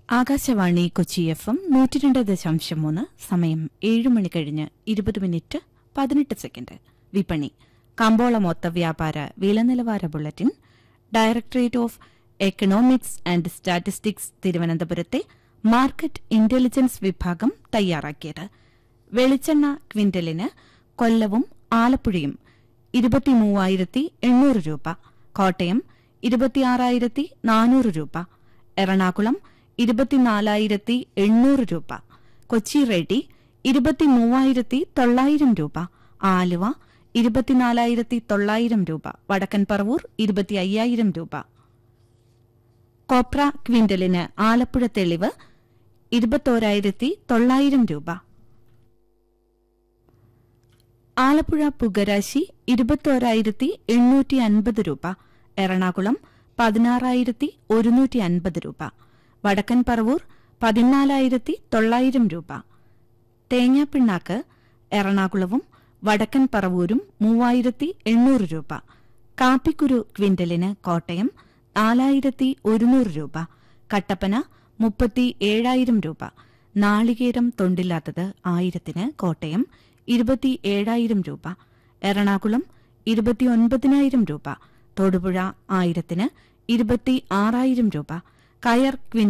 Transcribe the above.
Akashvani Kochi F M നൂറ്റി രണ്ട് ദശാംശം മൂന്ന് സമയം ഏഴ് മണി കഴിഞ്ഞ് ഇരുപത് മിനിറ്റ് പതിനെട്ട് സെക്കൻഡ് വിപണി കമ്പോള മൊത്ത വ്യാപാര വിലനിലവാര bulletin directorate of economics and statistics തിരുവനന്തപുരത്തെ മാർക്കറ്റ് ഇന്റലിജൻസ് വിഭാഗം തയ്യാറാക്കിയത് വെളിച്ചെണ്ണ ക്വിന്റലിന് കൊല്ലവും ആലപ്പുഴയും ഇരുപത്തിമൂവായിരത്തി എണ്ണൂറ് രൂപ കോട്ടയം ഇരുപത്തിയാറായിരത്തി നാനൂറ് രൂപ എറണാകുളം ഇരുപത്തിനാലായിരത്തി എണ്ണൂറ് രൂപ കൊച്ചി റെഡി ഇരുപത്തിമൂവായിരത്തി തൊള്ളായിരം രൂപ ആലുവ ഇരുപത്തിനാലായിരത്തി തൊള്ളായിരം രൂപ വടക്കൻ പറവൂർ ഇരുപത്തി അയ്യായിരം രൂപ കോപ്ര ക്വിന്റലിന് ആലപ്പുഴ തെളിവ് ഇരുപത്തോരായിരത്തി തൊള്ളായിരം രൂപ ആലപ്പുഴ പുകരാശി ഇരുപത്തോരായിരത്തി എണ്ണൂറ്റി അൻപത് രൂപ എറണാകുളം പതിനാറായിരത്തി ഒരുന്നൂറ്റി അൻപത് രൂപ വടക്കൻ പറവൂർ പതിനാലായിരത്തി തൊള്ളായിരം രൂപ തേങ്ങാപ്പിണ്ണാക്ക് എറണാകുളവും വടക്കൻ പറവൂരും മൂവായിരത്തി എണ്ണൂറ് രൂപ കാപ്പിക്കുരു ക്വിന്റലിന് കോട്ടയം നാലായിരത്തി ഒരുന്നൂറ് രൂപ കട്ടപ്പന മുപ്പത്തി ഏഴായിരം രൂപ നാളികേരം തൊണ്ടില്ലാത്തത് ആയിരത്തിന് കോട്ടയം ഇരുപത്തി ഏഴായിരം രൂപ എറണാകുളം ഇരുപത്തിയൊൻപതിനായിരം രൂപ തൊടുപുഴ ആയിരത്തിന് ഇരുപത്തി ആറായിരം രൂപ കയർ ക്വിൻ